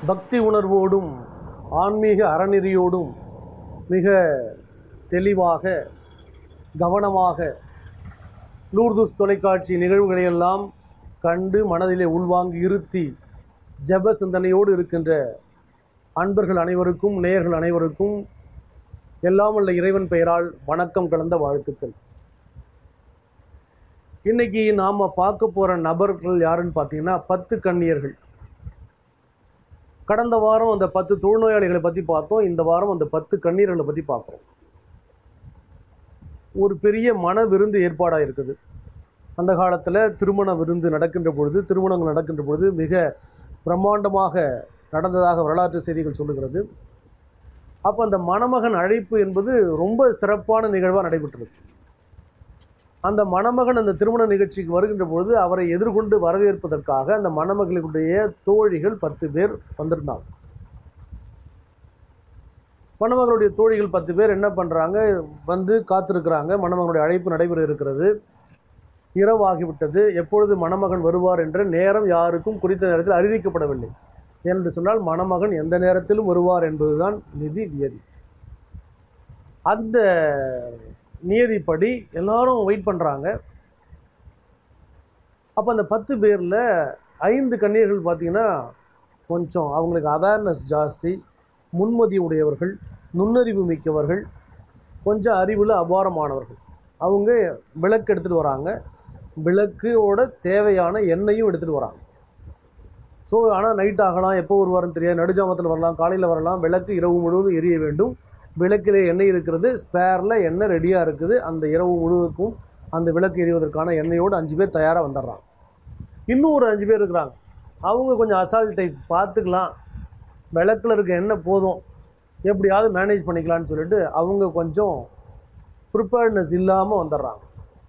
பக்தி உணர்வோடும் ஆன்மீக அறநெறியோடும் மிக தெளிவாக கவனமாக லூர்துஸ் தொலைக்காட்சி நிகழ்வுகளையெல்லாம் கண்டு மனதிலே உள்வாங்கி இருத்தி ஜெப சிந்தனையோடு இருக்கின்ற அன்பர்கள் அனைவருக்கும் நேயர்கள் அனைவருக்கும் எல்லாம் உள்ள இறைவன் பெயரால் வணக்கம் கலந்த வாழ்த்துக்கள் இன்னைக்கு நாம் பார்க்க போகிற நபர்கள் யாருன்னு பார்த்தீங்கன்னா பத்து கன்னியர்கள் கடந்த வாரம் அந்த பத்து தொழுநோயாளிகளை பற்றி பார்த்தோம் இந்த வாரம் அந்த பத்து கண்ணீர்களை பற்றி பார்க்குறோம் ஒரு பெரிய மன விருந்து ஏற்பாடாக இருக்குது அந்த காலத்தில் திருமண விருந்து நடக்கின்ற பொழுது திருமணங்கள் நடக்கின்ற பொழுது மிக பிரம்மாண்டமாக நடந்ததாக வரலாற்று செய்திகள் சொல்லுகிறது அப்போ அந்த மணமகன் அழைப்பு என்பது ரொம்ப சிறப்பான நிகழ்வாக நடைபெற்றது அந்த மணமகன் அந்த திருமண நிகழ்ச்சிக்கு வருகின்ற பொழுது அவரை எதிர்கொண்டு வரவேற்பதற்காக அந்த மணமகளுடைய தோழிகள் பத்து பேர் வந்திருந்தாங்க மணமகளுடைய தோழிகள் பத்து பேர் என்ன பண்ணுறாங்க வந்து காத்திருக்கிறாங்க மணமகனுடைய அழைப்பு நடைபெற இருக்கிறது இரவாகிவிட்டது எப்பொழுது மணமகன் வருவார் என்ற நேரம் யாருக்கும் குறித்த நேரத்தில் அறிவிக்கப்படவில்லை என்று சொன்னால் மணமகன் எந்த நேரத்திலும் வருவார் என்பதுதான் நிதி வியதி அந்த நியதிப்படி எல்லாரும் வெயிட் பண்ணுறாங்க அப்போ அந்த பத்து பேரில் ஐந்து கன்னியர்கள் பார்த்தீங்கன்னா கொஞ்சம் அவங்களுக்கு அவேர்னஸ் ஜாஸ்தி முன்மதி உடையவர்கள் நுண்ணறிவு மிக்கவர்கள் கொஞ்சம் அறிவில் அபாரமானவர்கள் அவங்க விளக்கு எடுத்துகிட்டு வராங்க விளக்கோட தேவையான எண்ணெயும் எடுத்துகிட்டு வராங்க ஸோ ஆனால் நைட் ஆகலாம் எப்போ வருவாருன்னு தெரியாது நடுஜாமத்தில் வரலாம் காலையில் வரலாம் விளக்கு இரவு முழுவதும் எரிய வேண்டும் விளக்கில் எண்ணெய் இருக்கிறது ஸ்பேரில் எண்ணெய் ரெடியாக இருக்குது அந்த இரவு முழுவதுக்கும் அந்த விளக்கு எரிவதற்கான எண்ணெயோடு அஞ்சு பேர் தயாராக வந்துடுறாங்க இன்னும் ஒரு அஞ்சு பேர் இருக்கிறாங்க அவங்க கொஞ்சம் அசால்ட் டைப் பார்த்துக்கலாம் விளக்கில் இருக்க எண்ணெய் போதும் எப்படியாவது மேனேஜ் பண்ணிக்கலாம்னு சொல்லிட்டு அவங்க கொஞ்சம் ப்ரிப்பேர்ட்னஸ் இல்லாமல் வந்துடுறாங்க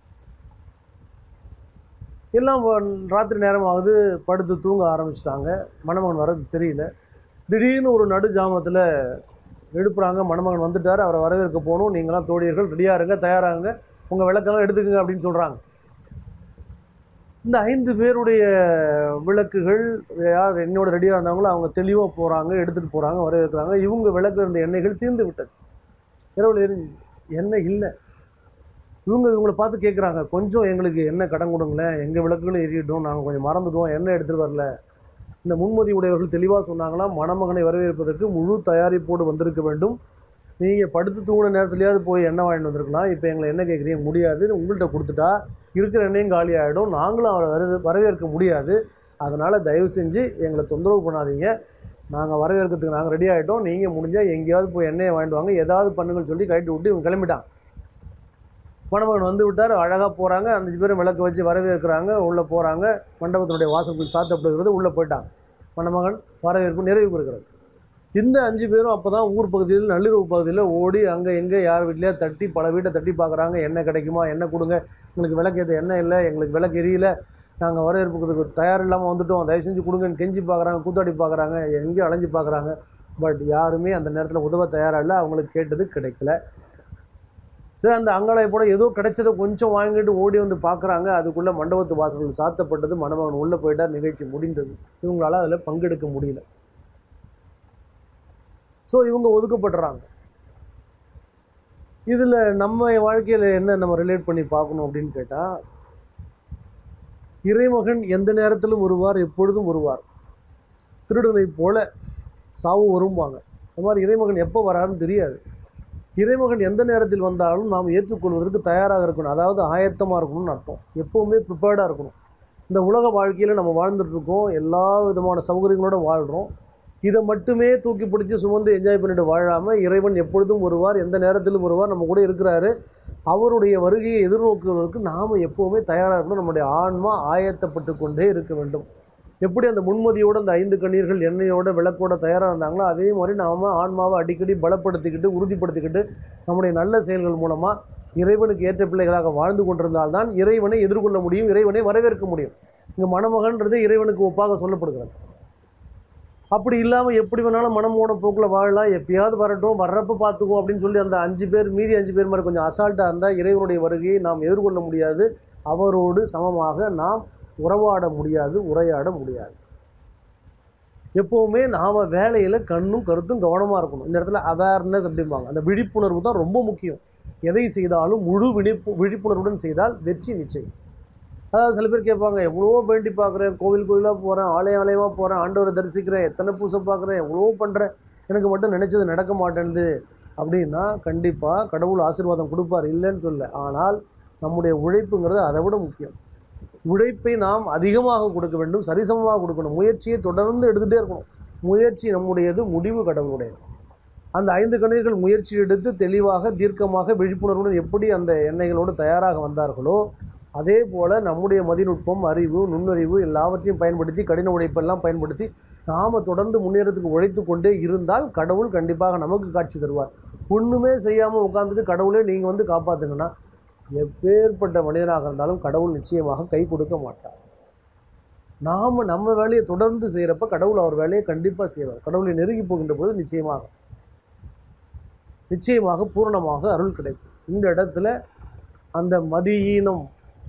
எல்லாம் வ- ராத்திரி நேரமாவது படுத்து தூங்க ஆரம்பிச்சிட்டாங்க மணமகன் வர்றது தெரியல திடீர்னு ஒரு நடு ஜாமத்தில் எழுப்புறாங்க மணமகன் வந்துட்டார் அவரை வரவேற்க போகணும் நீங்களாம் தோழியர்கள் ரெடியாக இருங்க தயாராகுங்க உங்கள் விளக்கெல்லாம் எடுத்துக்கங்க அப்படின்னு சொல்கிறாங்க இந்த ஐந்து பேருடைய விளக்குகள் யார் என்னோட ரெடியாக இருந்தாங்களோ அவங்க தெளிவாக போகிறாங்க எடுத்துகிட்டு போகிறாங்க வரவேற்கிறாங்க இவங்க விளக்கு இருந்த எண்ணெய்கள் தீர்ந்து விட்டது இரவில் எரிஞ்சு எண்ணெய் இல்லை இவங்க இவங்களை பார்த்து கேட்குறாங்க கொஞ்சம் எங்களுக்கு எண்ணெய் கடன் கொடுங்களேன் எங்கள் விளக்குகளும் எரியட்டும் நாங்கள் கொஞ்சம் மறந்துட்டோம் எண்ணெய் எடுத்துகிட்டு வரல இந்த முன்மதி உடையவர்கள் தெளிவாக சொன்னாங்களாம் மணமகனை வரவேற்பதற்கு முழு தயாரிப்போடு வந்திருக்க வேண்டும் நீங்கள் படுத்து தூங்கின நேரத்துலையாவது போய் எண்ணெய் வாங்கிட்டு வந்திருக்கலாம் இப்போ எங்களை என்ன கேட்குறீங்க முடியாது உங்கள்கிட்ட கொடுத்துட்டா இருக்கிற எண்ணெயும் காலி ஆகிடும் நாங்களும் அவரை வர வரவேற்க முடியாது அதனால் தயவு செஞ்சு எங்களை தொந்தரவு பண்ணாதீங்க நாங்கள் வரவேற்கிறதுக்கு நாங்கள் ரெடி ஆகிட்டோம் நீங்கள் முடிஞ்சால் எங்கேயாவது போய் எண்ணெயை வாங்கிட்டு வாங்க ஏதாவது பண்ணுங்கன்னு சொல்லி கழட்டி விட்டு இவங்க கிளம்பிட்டான் மணமகன் வந்து விட்டார் அழகாக போகிறாங்க அஞ்சு பேரும் விளக்கு வச்சு வரவேற்கிறாங்க உள்ளே போகிறாங்க மண்டபத்தினுடைய வாசலுக்கு சாத்தப்படுகிறது உள்ளே போயிட்டாங்க மணமகன் வரவேற்பு நிறைவு பெறுகிறது இந்த அஞ்சு பேரும் அப்போ தான் ஊர் பகுதியில் நள்ளிரவு பகுதியில் ஓடி அங்கே எங்கே யார் வீட்லையா தட்டி பல வீட்டை தட்டி பார்க்குறாங்க என்ன கிடைக்குமா என்ன கொடுங்க எங்களுக்கு விளக்கு எது எண்ணெய் இல்லை எங்களுக்கு விளக்கு எரியல நாங்கள் வரவேற்புக்கு தயார் இல்லாமல் வந்துட்டோம் தயவு செஞ்சு கொடுங்கன்னு கெஞ்சி பார்க்குறாங்க கூத்தாடி பார்க்குறாங்க எங்கேயும் அலைஞ்சு பார்க்குறாங்க பட் யாருமே அந்த நேரத்தில் உதவ தயாராக இல்லை அவங்களுக்கு கேட்டது கிடைக்கல சரி அந்த அங்காளை போட ஏதோ கிடைச்சதை கொஞ்சம் வாங்கிட்டு ஓடி வந்து பார்க்குறாங்க அதுக்குள்ளே மண்டபத்து வாசல்கள் சாத்தப்பட்டது மணமகன் உள்ளே போயிட்டார் நிகழ்ச்சி முடிந்தது இவங்களால அதில் பங்கெடுக்க முடியல ஸோ இவங்க ஒதுக்கப்படுறாங்க இதில் நம்ம வாழ்க்கையில் என்ன நம்ம ரிலேட் பண்ணி பார்க்கணும் அப்படின்னு கேட்டால் இறைமகன் எந்த நேரத்திலும் வருவார் எப்பொழுதும் வருவார் திருடனைப் போல சாவு வரும்பாங்க இந்த மாதிரி இறைமகன் எப்போ வராருன்னு தெரியாது இறைமகன் எந்த நேரத்தில் வந்தாலும் நாம் ஏற்றுக்கொள்வதற்கு தயாராக இருக்கணும் அதாவது ஆயத்தமாக இருக்கணும்னு அர்த்தம் எப்போவுமே ப்ரிப்பேர்டாக இருக்கணும் இந்த உலக வாழ்க்கையில் நம்ம வாழ்ந்துட்டு இருக்கோம் எல்லா விதமான சௌகரியங்களோட வாழ்கிறோம் இதை மட்டுமே தூக்கி பிடிச்சி சுமந்து என்ஜாய் பண்ணிட்டு வாழாமல் இறைவன் எப்பொழுதும் வருவார் எந்த நேரத்திலும் வருவார் நம்ம கூட இருக்கிறாரு அவருடைய வருகையை எதிர்நோக்குவதற்கு நாம் எப்போவுமே தயாராக இருக்கணும் நம்முடைய ஆன்மா ஆயத்தப்பட்டு கொண்டே இருக்க வேண்டும் எப்படி அந்த முன்மதியோடு அந்த ஐந்து கண்ணீர்கள் எண்ணெயோட விளக்கோட தயாராக இருந்தாங்களோ அதே மாதிரி நாம் ஆன்மாவை அடிக்கடி பலப்படுத்திக்கிட்டு உறுதிப்படுத்திக்கிட்டு நம்முடைய நல்ல செயல்கள் மூலமாக இறைவனுக்கு ஏற்ற பிள்ளைகளாக வாழ்ந்து கொண்டிருந்தால்தான் இறைவனை எதிர்கொள்ள முடியும் இறைவனை வரவேற்க முடியும் இங்கே மணமகன்றது இறைவனுக்கு ஒப்பாக சொல்லப்படுகிறது அப்படி இல்லாமல் எப்படி வேணாலும் மனமோட போக்கில் வாழலாம் எப்பயாவது வரட்டும் வர்றப்ப பார்த்துக்குவோம் அப்படின்னு சொல்லி அந்த அஞ்சு பேர் மீதி அஞ்சு பேர் மாதிரி கொஞ்சம் அசால்ட்டாக இருந்தால் இறைவனுடைய வருகையை நாம் எதிர்கொள்ள முடியாது அவரோடு சமமாக நாம் உறவாட முடியாது உரையாட முடியாது எப்போவுமே நாம் வேலையில் கண்ணும் கருத்தும் கவனமாக இருக்கணும் இந்த இடத்துல அவேர்னஸ் அப்படிம்பாங்க அந்த விழிப்புணர்வு தான் ரொம்ப முக்கியம் எதை செய்தாலும் முழு விழிப்பு விழிப்புணர்வுடன் செய்தால் வெற்றி நிச்சயம் அதாவது சில பேர் கேட்பாங்க எவ்வளவோ வேண்டி பார்க்குறேன் கோவில் கோவிலாக போகிறேன் ஆலயம் ஆலயமாக போகிறேன் ஆண்டவரை தரிசிக்கிறேன் எத்தனை பூசை பார்க்குறேன் எவ்வளவோ பண்ணுறேன் எனக்கு மட்டும் நினச்சது நடக்க மாட்டேன்து அப்படின்னா கண்டிப்பாக கடவுள் ஆசீர்வாதம் கொடுப்பார் இல்லைன்னு சொல்ல ஆனால் நம்முடைய உழைப்புங்கிறது அதை விட முக்கியம் உழைப்பை நாம் அதிகமாக கொடுக்க வேண்டும் சரிசமமாக கொடுக்கணும் முயற்சியை தொடர்ந்து எடுத்துகிட்டே இருக்கணும் முயற்சி நம்முடையது முடிவு கடவுளுடையது அந்த ஐந்து கணிதர்கள் முயற்சி எடுத்து தெளிவாக தீர்க்கமாக விழிப்புணர்வுடன் எப்படி அந்த எண்ணெய்களோடு தயாராக வந்தார்களோ அதே போல் நம்முடைய மதிநுட்பம் அறிவு நுண்ணறிவு எல்லாவற்றையும் பயன்படுத்தி கடின உழைப்பெல்லாம் பயன்படுத்தி நாம் தொடர்ந்து முன்னேறதுக்கு உழைத்து கொண்டே இருந்தால் கடவுள் கண்டிப்பாக நமக்கு காட்சி தருவார் ஒன்றுமே செய்யாமல் உட்காந்துட்டு கடவுளே நீங்கள் வந்து காப்பாற்றுங்கன்னா எப்பேற்பட்ட மனிதனாக இருந்தாலும் கடவுள் நிச்சயமாக கை கொடுக்க மாட்டார் நாம் நம்ம வேலையை தொடர்ந்து செய்கிறப்ப கடவுள் அவர் வேலையை கண்டிப்பாக செய்வார் கடவுளை நெருங்கி போகின்ற பொழுது நிச்சயமாக நிச்சயமாக பூரணமாக அருள் கிடைக்கும் இந்த இடத்துல அந்த மதியீனம்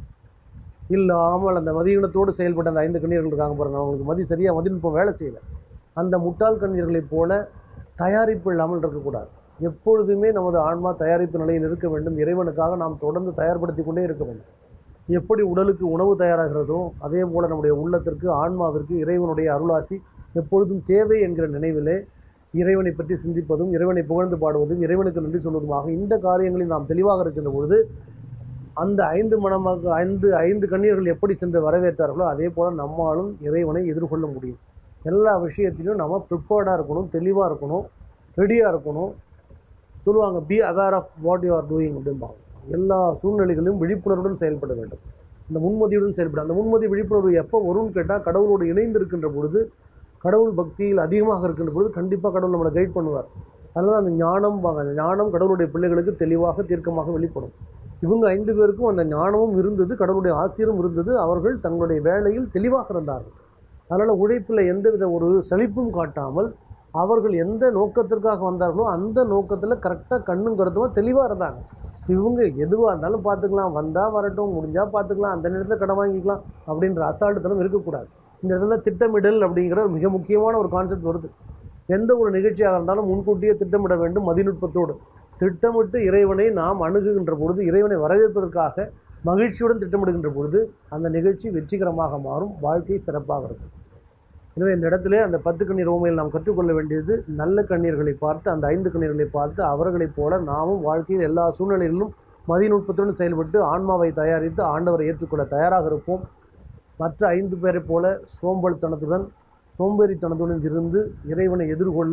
இல்லாமல் அந்த மதியீனத்தோடு செயல்பட்ட அந்த ஐந்து கண்ணீர்கள் இருக்காங்க பாருங்க அவங்களுக்கு மதி சரியாக மதிநுட்பம் வேலை செய்யலை அந்த முட்டாள் கண்ணீர்களைப் போல தயாரிப்பு இல்லாமல் இருக்கக்கூடாது எப்பொழுதுமே நமது ஆன்மா தயாரிப்பு நிலையில் இருக்க வேண்டும் இறைவனுக்காக நாம் தொடர்ந்து தயார்படுத்தி கொண்டே இருக்க வேண்டும் எப்படி உடலுக்கு உணவு தயாராகிறதோ அதே போல் நம்முடைய உள்ளத்திற்கு ஆன்மாவிற்கு இறைவனுடைய அருளாசி எப்பொழுதும் தேவை என்கிற நினைவிலே இறைவனை பற்றி சிந்திப்பதும் இறைவனை புகழ்ந்து பாடுவதும் இறைவனுக்கு நன்றி சொல்வதுமாக இந்த காரியங்களில் நாம் தெளிவாக இருக்கின்ற பொழுது அந்த ஐந்து மனமாக ஐந்து ஐந்து கண்ணீர்கள் எப்படி சென்று வரவேற்றார்களோ அதே போல் நம்மாலும் இறைவனை எதிர்கொள்ள முடியும் எல்லா விஷயத்திலையும் நம்ம ப்ரிப்பேர்டாக இருக்கணும் தெளிவாக இருக்கணும் ரெடியாக இருக்கணும் சொல்லுவாங்க be aware of what you are doing அப்படிம்பாங்க எல்லா சூழ்நிலைகளிலும் விழிப்புணர்வுடன் செயல்பட வேண்டும் இந்த முன்மதியுடன் செயல்பட அந்த முன்மதி விழிப்புணர்வு எப்போ வரும்னு கேட்டால் கடவுளோடு இணைந்து இருக்கின்ற பொழுது கடவுள் பக்தியில் அதிகமாக இருக்கின்ற பொழுது கண்டிப்பாக கடவுள் நம்மளை கைட் பண்ணுவார் அதனால அந்த ஞானம் வாங்க அந்த ஞானம் கடவுளுடைய பிள்ளைகளுக்கு தெளிவாக தீர்க்கமாக வெளிப்படும் இவங்க ஐந்து பேருக்கும் அந்த ஞானமும் இருந்தது கடவுளுடைய ஆசிரியரும் இருந்தது அவர்கள் தங்களுடைய வேலையில் தெளிவாக இருந்தார்கள் அதனால் உழைப்பில் எந்தவித ஒரு சலிப்பும் காட்டாமல் அவர்கள் எந்த நோக்கத்திற்காக வந்தார்களோ அந்த நோக்கத்தில் கரெக்டாக கண்ணும் கருத்துமாக தெளிவாக இருந்தாங்க இவங்க எதுவாக இருந்தாலும் பார்த்துக்கலாம் வந்தால் வரட்டும் முடிஞ்சால் பார்த்துக்கலாம் அந்த நேரத்தில் கடன் வாங்கிக்கலாம் அப்படின்ற அசால்ட்டுத்தனம் இருக்கக்கூடாது இந்த இடத்துல திட்டமிடல் அப்படிங்கிற ஒரு மிக முக்கியமான ஒரு கான்செப்ட் வருது எந்த ஒரு நிகழ்ச்சியாக இருந்தாலும் முன்கூட்டியே திட்டமிட வேண்டும் மதிநுட்பத்தோடு திட்டமிட்டு இறைவனை நாம் அணுகுகின்ற பொழுது இறைவனை வரவேற்பதற்காக மகிழ்ச்சியுடன் திட்டமிடுகின்ற பொழுது அந்த நிகழ்ச்சி வெற்றிகரமாக மாறும் வாழ்க்கை சிறப்பாக இருக்கும் எனவே இந்த இடத்துல அந்த பத்து கண்ணீர் ஓமையில் நாம் கற்றுக்கொள்ள வேண்டியது நல்ல கண்ணீர்களை பார்த்து அந்த ஐந்து கண்ணீர்களை பார்த்து அவர்களைப் போல நாமும் வாழ்க்கையில் எல்லா சூழ்நிலைகளிலும் மதிநுட்பத்துடன் செயல்பட்டு ஆன்மாவை தயாரித்து ஆண்டவரை ஏற்றுக்கொள்ள தயாராக இருப்போம் மற்ற ஐந்து பேரைப் போல சோம்பல்தனத்துடன் சோம்பேறித்தனத்துடன் இருந்து இறைவனை எதிர்கொள்ள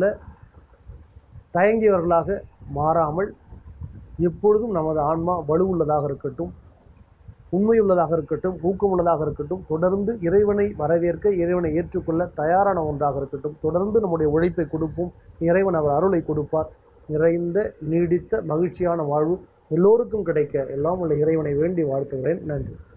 தயங்கியவர்களாக மாறாமல் எப்பொழுதும் நமது ஆன்மா வலுவுள்ளதாக இருக்கட்டும் உண்மையுள்ளதாக இருக்கட்டும் ஊக்கமுள்ளதாக இருக்கட்டும் தொடர்ந்து இறைவனை வரவேற்க இறைவனை ஏற்றுக்கொள்ள தயாரான ஒன்றாக இருக்கட்டும் தொடர்ந்து நம்முடைய உழைப்பை கொடுப்போம் இறைவன் அவர் அருளை கொடுப்பார் நிறைந்த நீடித்த மகிழ்ச்சியான வாழ்வு எல்லோருக்கும் கிடைக்க எல்லாம் உள்ள இறைவனை வேண்டி வாழ்த்துகிறேன் நன்றி